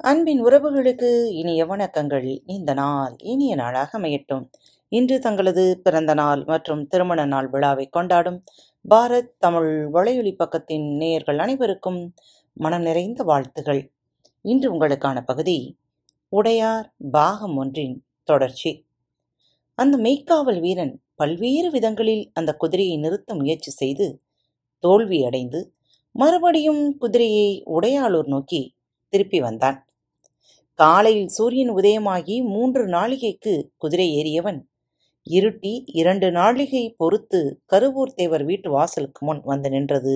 அன்பின் உறவுகளுக்கு இனிய வணக்கங்கள் இந்த நாள் இனிய நாளாக அமையட்டும் இன்று தங்களது பிறந்த நாள் மற்றும் திருமண நாள் விழாவை கொண்டாடும் பாரத் தமிழ் வலையொலி பக்கத்தின் நேயர்கள் அனைவருக்கும் மனம் நிறைந்த வாழ்த்துகள் இன்று உங்களுக்கான பகுதி உடையார் பாகம் ஒன்றின் தொடர்ச்சி அந்த மெய்க்காவல் வீரன் பல்வேறு விதங்களில் அந்த குதிரையை நிறுத்த முயற்சி செய்து தோல்வி அடைந்து மறுபடியும் குதிரையை உடையாளூர் நோக்கி திருப்பி வந்தான் காலையில் சூரியன் உதயமாகி மூன்று நாளிகைக்கு குதிரை ஏறியவன் இருட்டி இரண்டு நாளிகை பொறுத்து கருவூர் தேவர் வீட்டு வாசலுக்கு முன் வந்து நின்றது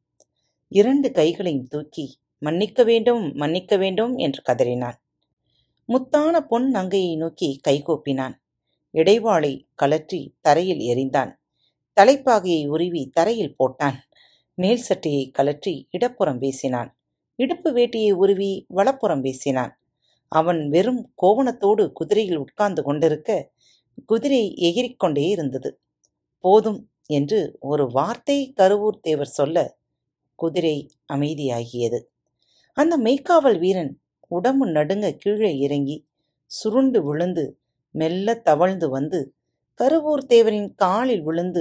இரண்டு கைகளையும் தூக்கி மன்னிக்க வேண்டும் மன்னிக்க வேண்டும் என்று கதறினான் முத்தான பொன் நங்கையை நோக்கி கைகூப்பினான் இடைவாளை கலற்றி தரையில் எறிந்தான் தலைப்பாகையை உருவி தரையில் போட்டான் மேல் சட்டையை கலற்றி இடப்புறம் வீசினான் இடுப்பு வேட்டியை உருவி வலப்புறம் வீசினான் அவன் வெறும் கோவணத்தோடு குதிரையில் உட்கார்ந்து கொண்டிருக்க குதிரை எகிரிக்கொண்டே இருந்தது போதும் என்று ஒரு வார்த்தை கருவூர் தேவர் சொல்ல குதிரை அமைதியாகியது அந்த மெய்க்காவல் வீரன் உடம்பு நடுங்க கீழே இறங்கி சுருண்டு விழுந்து மெல்ல தவழ்ந்து வந்து கருவூர் தேவரின் காலில் விழுந்து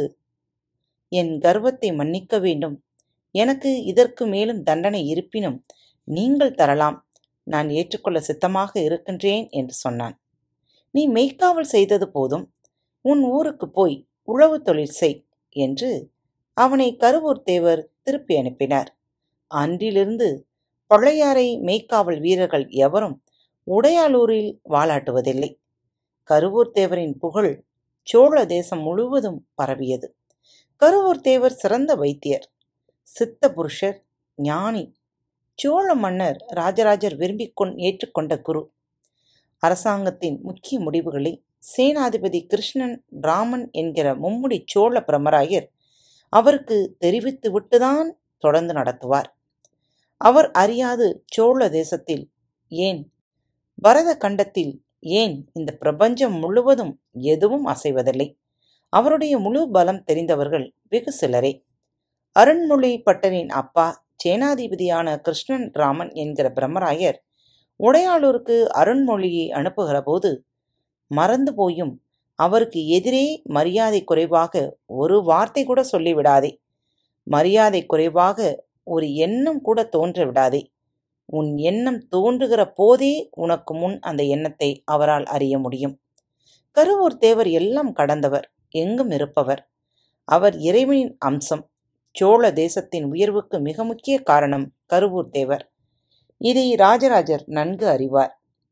என் கர்வத்தை மன்னிக்க வேண்டும் எனக்கு இதற்கு மேலும் தண்டனை இருப்பினும் நீங்கள் தரலாம் நான் ஏற்றுக்கொள்ள சித்தமாக இருக்கின்றேன் என்று சொன்னான் நீ மெய்க்காவல் செய்தது போதும் உன் ஊருக்கு போய் உழவு தொழில் செய் என்று அவனை கருவூர் தேவர் திருப்பி அனுப்பினார் அன்றிலிருந்து பழையாறை மெய்க்காவல் வீரர்கள் எவரும் உடையாளூரில் வாலாட்டுவதில்லை கருவூர் தேவரின் புகழ் சோழ தேசம் முழுவதும் பரவியது கருவூர் தேவர் சிறந்த வைத்தியர் சித்த புருஷர் ஞானி சோழ மன்னர் ராஜராஜர் விரும்பிக் கொண் ஏற்றுக்கொண்ட குரு அரசாங்கத்தின் முக்கிய முடிவுகளை சேனாதிபதி கிருஷ்ணன் ராமன் என்கிற மும்முடி சோழ பிரமராயர் அவருக்கு தெரிவித்து விட்டுதான் தொடர்ந்து நடத்துவார் அவர் அறியாது சோழ தேசத்தில் ஏன் பரத கண்டத்தில் ஏன் இந்த பிரபஞ்சம் முழுவதும் எதுவும் அசைவதில்லை அவருடைய முழு பலம் தெரிந்தவர்கள் வெகு சிலரே அருண்மொழி பட்டரின் அப்பா சேனாதிபதியான கிருஷ்ணன் ராமன் என்கிற பிரம்மராயர் உடையாளூருக்கு அருண்மொழியை அனுப்புகிற போது மறந்து போயும் அவருக்கு எதிரே மரியாதை குறைவாக ஒரு வார்த்தை கூட சொல்லிவிடாதே மரியாதை குறைவாக ஒரு எண்ணம் கூட தோன்ற விடாதே உன் எண்ணம் தோன்றுகிற போதே உனக்கு முன் அந்த எண்ணத்தை அவரால் அறிய முடியும் கருவூர் தேவர் எல்லாம் கடந்தவர் எங்கும் இருப்பவர் அவர் இறைவனின் அம்சம் சோழ தேசத்தின் உயர்வுக்கு மிக முக்கிய காரணம் கருவூர் தேவர் இதை ராஜராஜர் நன்கு அறிவார்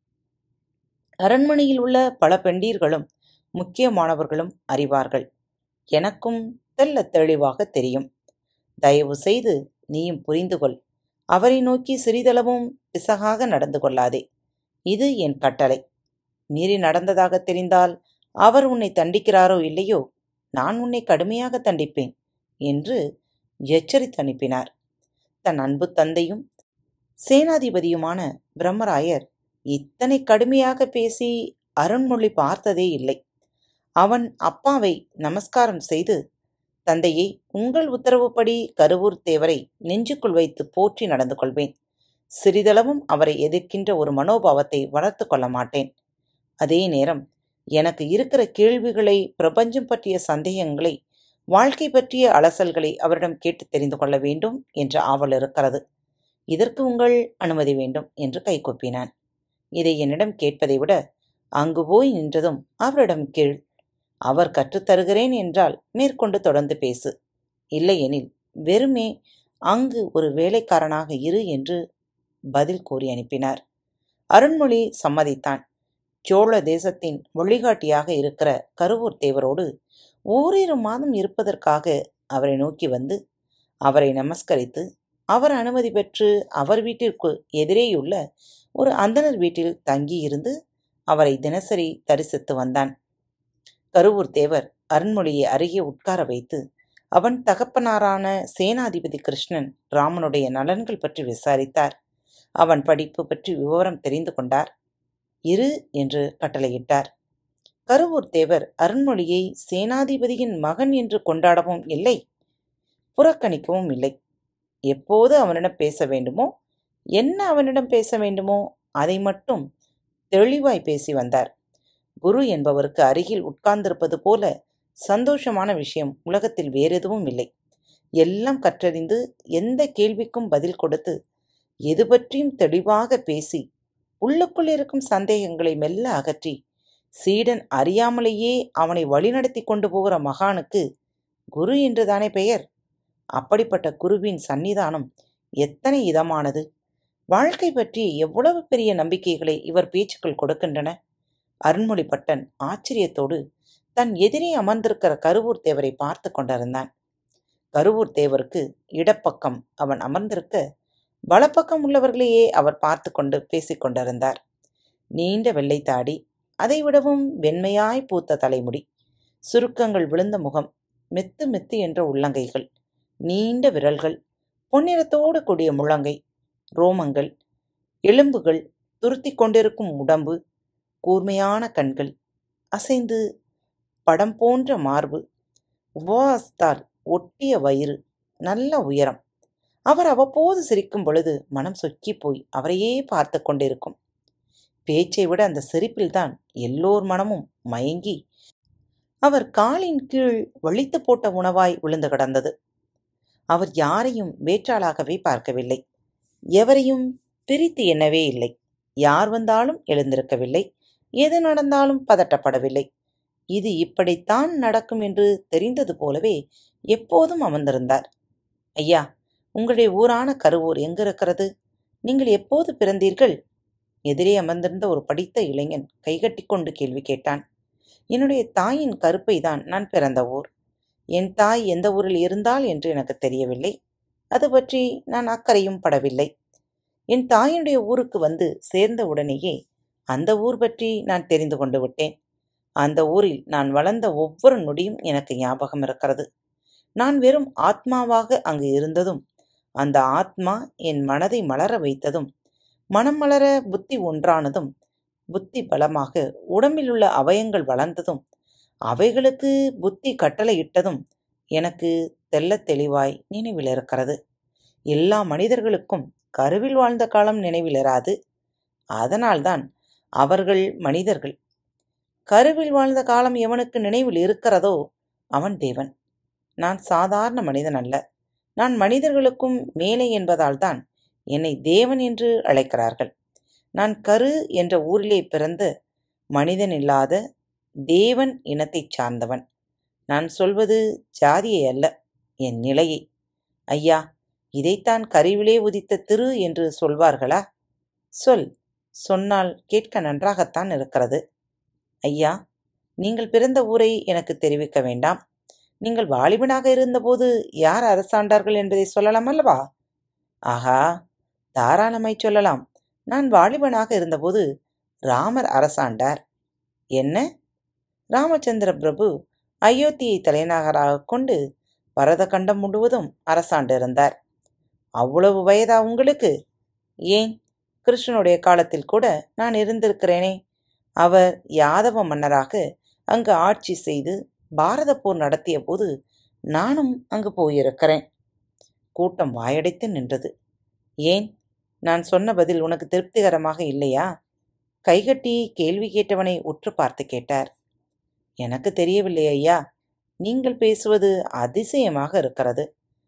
அரண்மனையில் உள்ள பல பெண்டீர்களும் முக்கியமானவர்களும் அறிவார்கள் எனக்கும் தெல்ல தெளிவாக தெரியும் தயவு செய்து நீயும் புரிந்து கொள் அவரை நோக்கி சிறிதளவும் பிசகாக நடந்து கொள்ளாதே இது என் கட்டளை மீறி நடந்ததாக தெரிந்தால் அவர் உன்னை தண்டிக்கிறாரோ இல்லையோ நான் உன்னை கடுமையாக தண்டிப்பேன் என்று எச்சரித்து அனுப்பினார் தன் அன்பு தந்தையும் சேனாதிபதியுமான பிரம்மராயர் இத்தனை கடுமையாக பேசி அருண்மொழி பார்த்ததே இல்லை அவன் அப்பாவை நமஸ்காரம் செய்து தந்தையை உங்கள் உத்தரவுப்படி கருவூர் தேவரை நெஞ்சுக்குள் வைத்து போற்றி நடந்து கொள்வேன் சிறிதளவும் அவரை எதிர்க்கின்ற ஒரு மனோபாவத்தை வளர்த்து கொள்ள மாட்டேன் அதே நேரம் எனக்கு இருக்கிற கேள்விகளை பிரபஞ்சம் பற்றிய சந்தேகங்களை வாழ்க்கை பற்றிய அலசல்களை அவரிடம் கேட்டு தெரிந்து கொள்ள வேண்டும் என்ற ஆவல் இருக்கிறது இதற்கு உங்கள் அனுமதி வேண்டும் என்று கைகொப்பினான் இதை என்னிடம் கேட்பதை விட அங்கு போய் நின்றதும் அவரிடம் கேள் அவர் கற்றுத்தருகிறேன் என்றால் மேற்கொண்டு தொடர்ந்து பேசு இல்லையெனில் வெறுமே அங்கு ஒரு வேலைக்காரனாக இரு என்று பதில் கூறி அனுப்பினார் அருண்மொழி சம்மதித்தான் சோழ தேசத்தின் வழிகாட்டியாக இருக்கிற கருவூர் தேவரோடு ஓரிரு மாதம் இருப்பதற்காக அவரை நோக்கி வந்து அவரை நமஸ்கரித்து அவர் அனுமதி பெற்று அவர் வீட்டிற்கு எதிரேயுள்ள ஒரு அந்தனர் வீட்டில் தங்கியிருந்து அவரை தினசரி தரிசித்து வந்தான் கருவூர் தேவர் அருண்மொழியை அருகே உட்கார வைத்து அவன் தகப்பனாரான சேனாதிபதி கிருஷ்ணன் ராமனுடைய நலன்கள் பற்றி விசாரித்தார் அவன் படிப்பு பற்றி விவரம் தெரிந்து கொண்டார் இரு என்று கட்டளையிட்டார் கருவூர் தேவர் அருண்மொழியை சேனாதிபதியின் மகன் என்று கொண்டாடவும் இல்லை புறக்கணிக்கவும் இல்லை எப்போது அவனிடம் பேச வேண்டுமோ என்ன அவனிடம் பேச வேண்டுமோ அதை மட்டும் தெளிவாய் பேசி வந்தார் குரு என்பவருக்கு அருகில் உட்கார்ந்திருப்பது போல சந்தோஷமான விஷயம் உலகத்தில் வேறெதுவும் இல்லை எல்லாம் கற்றறிந்து எந்த கேள்விக்கும் பதில் கொடுத்து எது பற்றியும் தெளிவாக பேசி உள்ளுக்குள் இருக்கும் சந்தேகங்களை மெல்ல அகற்றி சீடன் அறியாமலேயே அவனை வழிநடத்தி கொண்டு போகிற மகானுக்கு குரு என்றுதானே பெயர் அப்படிப்பட்ட குருவின் சன்னிதானம் எத்தனை இதமானது வாழ்க்கை பற்றி எவ்வளவு பெரிய நம்பிக்கைகளை இவர் பேச்சுக்கள் கொடுக்கின்றன அருண்மொழிப்பட்டன் ஆச்சரியத்தோடு தன் எதிரே அமர்ந்திருக்கிற கருவூர் தேவரை பார்த்து கொண்டிருந்தான் கருவூர் தேவருக்கு இடப்பக்கம் அவன் அமர்ந்திருக்க வலப்பக்கம் உள்ளவர்களையே அவர் பார்த்து கொண்டு பேசிக் கொண்டிருந்தார் நீண்ட வெள்ளை தாடி அதைவிடவும் வெண்மையாய் பூத்த தலைமுடி சுருக்கங்கள் விழுந்த முகம் மெத்து மெத்து என்ற உள்ளங்கைகள் நீண்ட விரல்கள் பொன்னிறத்தோடு கூடிய முழங்கை ரோமங்கள் எலும்புகள் துருத்தி கொண்டிருக்கும் உடம்பு கூர்மையான கண்கள் அசைந்து படம் போன்ற மார்பு உபவாசத்தால் ஒட்டிய வயிறு நல்ல உயரம் அவர் அவ்வப்போது சிரிக்கும் பொழுது மனம் சொக்கி போய் அவரையே பார்த்து கொண்டிருக்கும் பேச்சை விட அந்த சிரிப்பில்தான் எல்லோர் மனமும் மயங்கி அவர் காலின் கீழ் வழித்து போட்ட உணவாய் விழுந்து கிடந்தது அவர் யாரையும் வேற்றாளாகவே பார்க்கவில்லை எவரையும் பிரித்து எண்ணவே இல்லை யார் வந்தாலும் எழுந்திருக்கவில்லை எது நடந்தாலும் பதட்டப்படவில்லை இது இப்படித்தான் நடக்கும் என்று தெரிந்தது போலவே எப்போதும் அமர்ந்திருந்தார் ஐயா உங்களுடைய ஊரான கருவூர் எங்கிருக்கிறது நீங்கள் எப்போது பிறந்தீர்கள் எதிரே அமர்ந்திருந்த ஒரு படித்த இளைஞன் கைகட்டி கொண்டு கேள்வி கேட்டான் என்னுடைய தாயின் கருப்பை தான் நான் பிறந்த ஊர் என் தாய் எந்த ஊரில் இருந்தால் என்று எனக்கு தெரியவில்லை அது பற்றி நான் அக்கறையும் படவில்லை என் தாயினுடைய ஊருக்கு வந்து சேர்ந்த உடனேயே அந்த ஊர் பற்றி நான் தெரிந்து கொண்டு விட்டேன் அந்த ஊரில் நான் வளர்ந்த ஒவ்வொரு நொடியும் எனக்கு ஞாபகம் இருக்கிறது நான் வெறும் ஆத்மாவாக அங்கு இருந்ததும் அந்த ஆத்மா என் மனதை மலர வைத்ததும் மனம் மலர புத்தி ஒன்றானதும் புத்தி பலமாக உடம்பில் உள்ள அவயங்கள் வளர்ந்ததும் அவைகளுக்கு புத்தி கட்டளையிட்டதும் எனக்கு தெள்ளத் தெளிவாய் நினைவில் இருக்கிறது எல்லா மனிதர்களுக்கும் கருவில் வாழ்ந்த காலம் நினைவிலிராது அதனால்தான் அவர்கள் மனிதர்கள் கருவில் வாழ்ந்த காலம் எவனுக்கு நினைவில் இருக்கிறதோ அவன் தேவன் நான் சாதாரண மனிதன் அல்ல நான் மனிதர்களுக்கும் மேலே என்பதால்தான் என்னை தேவன் என்று அழைக்கிறார்கள் நான் கரு என்ற ஊரிலே பிறந்த மனிதன் இல்லாத தேவன் இனத்தைச் சார்ந்தவன் நான் சொல்வது ஜாதியை அல்ல என் நிலையை ஐயா இதைத்தான் கருவிலே உதித்த திரு என்று சொல்வார்களா சொல் சொன்னால் கேட்க நன்றாகத்தான் இருக்கிறது ஐயா நீங்கள் பிறந்த ஊரை எனக்கு தெரிவிக்க வேண்டாம் நீங்கள் வாலிபனாக இருந்தபோது யார் அரசாண்டார்கள் என்பதை சொல்லலாம் அல்லவா ஆகா தாராளமாய் சொல்லலாம் நான் வாலிபனாக இருந்தபோது ராமர் அரசாண்டார் என்ன ராமச்சந்திர பிரபு அயோத்தியை தலைநகராக கொண்டு பரதகண்டம் முழுவதும் அரசாண்டிருந்தார் அவ்வளவு வயதா உங்களுக்கு ஏன் கிருஷ்ணனுடைய காலத்தில் கூட நான் இருந்திருக்கிறேனே அவர் யாதவ மன்னராக அங்கு ஆட்சி செய்து பாரத போர் நடத்திய போது நானும் அங்கு போயிருக்கிறேன் கூட்டம் வாயடைத்து நின்றது ஏன் நான் சொன்ன பதில் உனக்கு திருப்திகரமாக இல்லையா கைகட்டி கேள்வி கேட்டவனை உற்று பார்த்து கேட்டார் எனக்கு தெரியவில்லை ஐயா நீங்கள் பேசுவது அதிசயமாக இருக்கிறது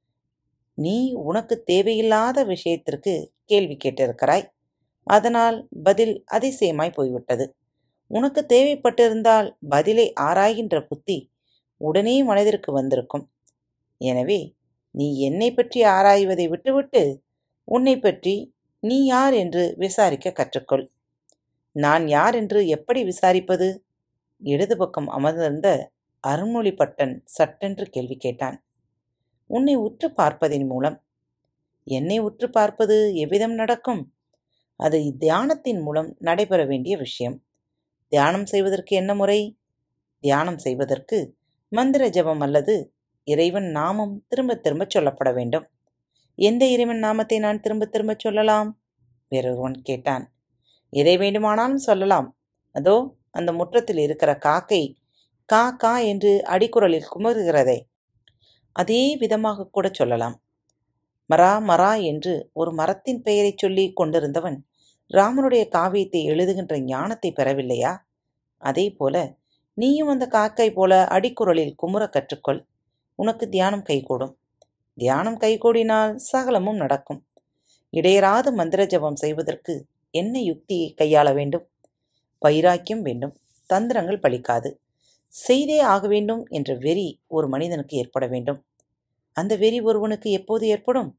நீ உனக்கு தேவையில்லாத விஷயத்திற்கு கேள்வி கேட்டிருக்கிறாய் அதனால் பதில் அதிசயமாய் போய்விட்டது உனக்கு தேவைப்பட்டிருந்தால் பதிலை ஆராய்கின்ற புத்தி உடனே மனதிற்கு வந்திருக்கும் எனவே நீ என்னை பற்றி ஆராய்வதை விட்டுவிட்டு உன்னை பற்றி நீ யார் என்று விசாரிக்க கற்றுக்கொள் நான் யார் என்று எப்படி விசாரிப்பது இடது பக்கம் அமர்ந்திருந்த அருண்மொழிப்பட்டன் சட்டென்று கேள்வி கேட்டான் உன்னை உற்று பார்ப்பதின் மூலம் என்னை உற்று பார்ப்பது எவ்விதம் நடக்கும் அது தியானத்தின் மூலம் நடைபெற வேண்டிய விஷயம் தியானம் செய்வதற்கு என்ன முறை தியானம் செய்வதற்கு மந்திர ஜபம் அல்லது இறைவன் நாமம் திரும்ப திரும்ப சொல்லப்பட வேண்டும் எந்த இறைவன் நாமத்தை நான் திரும்ப திரும்ப சொல்லலாம் வேறொருவன் கேட்டான் எதை வேண்டுமானாலும் சொல்லலாம் அதோ அந்த முற்றத்தில் இருக்கிற காக்கை கா கா என்று அடிக்குரலில் குமருகிறதே அதே விதமாக கூட சொல்லலாம் மரா மரா என்று ஒரு மரத்தின் பெயரை சொல்லி கொண்டிருந்தவன் ராமனுடைய காவியத்தை எழுதுகின்ற ஞானத்தை பெறவில்லையா அதே போல நீயும் அந்த காக்கை போல அடிக்குரலில் குமுற கற்றுக்கொள் உனக்கு தியானம் கைகூடும் தியானம் கைகூடினால் சகலமும் நடக்கும் இடையராது மந்திர ஜபம் செய்வதற்கு என்ன யுக்தியை கையாள வேண்டும் வைராக்கியம் வேண்டும் தந்திரங்கள் பலிக்காது செய்தே ஆக வேண்டும் என்ற வெறி ஒரு மனிதனுக்கு ஏற்பட வேண்டும் அந்த வெறி ஒருவனுக்கு எப்போது ஏற்படும்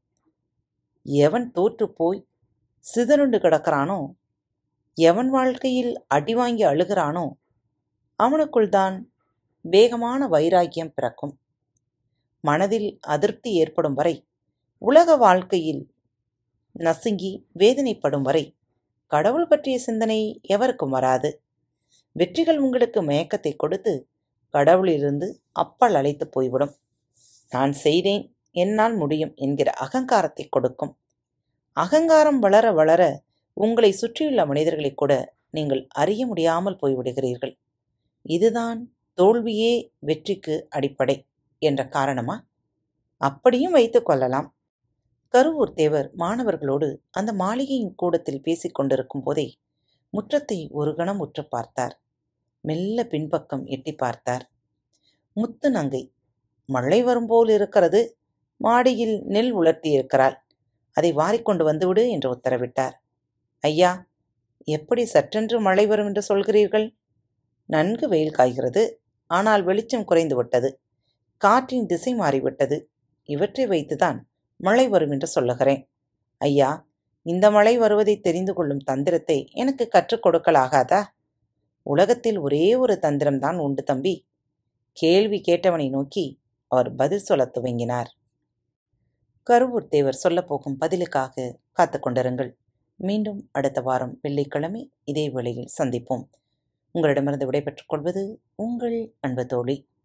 எவன் தோற்று போய் சிதறுண்டு கிடக்கிறானோ எவன் வாழ்க்கையில் அடி வாங்கி அழுகிறானோ அவனுக்குள் தான் வேகமான வைராக்கியம் பிறக்கும் மனதில் அதிருப்தி ஏற்படும் வரை உலக வாழ்க்கையில் நசுங்கி வேதனைப்படும் வரை கடவுள் பற்றிய சிந்தனை எவருக்கும் வராது வெற்றிகள் உங்களுக்கு மயக்கத்தை கொடுத்து கடவுளிலிருந்து அப்பால் அழைத்து போய்விடும் நான் செய்தேன் என்னால் முடியும் என்கிற அகங்காரத்தை கொடுக்கும் அகங்காரம் வளர வளர உங்களை சுற்றியுள்ள மனிதர்களை கூட நீங்கள் அறிய முடியாமல் போய்விடுகிறீர்கள் இதுதான் தோல்வியே வெற்றிக்கு அடிப்படை என்ற காரணமா அப்படியும் வைத்துக் கொள்ளலாம் கருவூர் தேவர் மாணவர்களோடு அந்த மாளிகையின் கூடத்தில் பேசிக் கொண்டிருக்கும் போதே முற்றத்தை ஒரு கணம் உற்று பார்த்தார் மெல்ல பின்பக்கம் எட்டி பார்த்தார் முத்து நங்கை மழை வரும்போல் இருக்கிறது மாடியில் நெல் உலர்த்தி இருக்கிறாள் அதை வாரிக்கொண்டு வந்துவிடு என்று உத்தரவிட்டார் ஐயா எப்படி சற்றென்று மழை வரும் என்று சொல்கிறீர்கள் நன்கு வெயில் காய்கிறது ஆனால் வெளிச்சம் குறைந்து விட்டது காற்றின் திசை மாறிவிட்டது இவற்றை வைத்துதான் மழை வரும் என்று சொல்லுகிறேன் ஐயா இந்த மழை வருவதை தெரிந்து கொள்ளும் தந்திரத்தை எனக்கு கற்றுக் கொடுக்கலாகாதா உலகத்தில் ஒரே ஒரு தந்திரம்தான் உண்டு தம்பி கேள்வி கேட்டவனை நோக்கி அவர் பதில் சொல்லத் துவங்கினார் கருவூர் தேவர் சொல்லப்போகும் பதிலுக்காக காத்து கொண்டிருங்கள் மீண்டும் அடுத்த வாரம் வெள்ளிக்கிழமை இதே வேளையில் சந்திப்போம் உங்களிடமிருந்து விடைபெற்றுக் கொள்வது உங்கள் அன்பு தோழி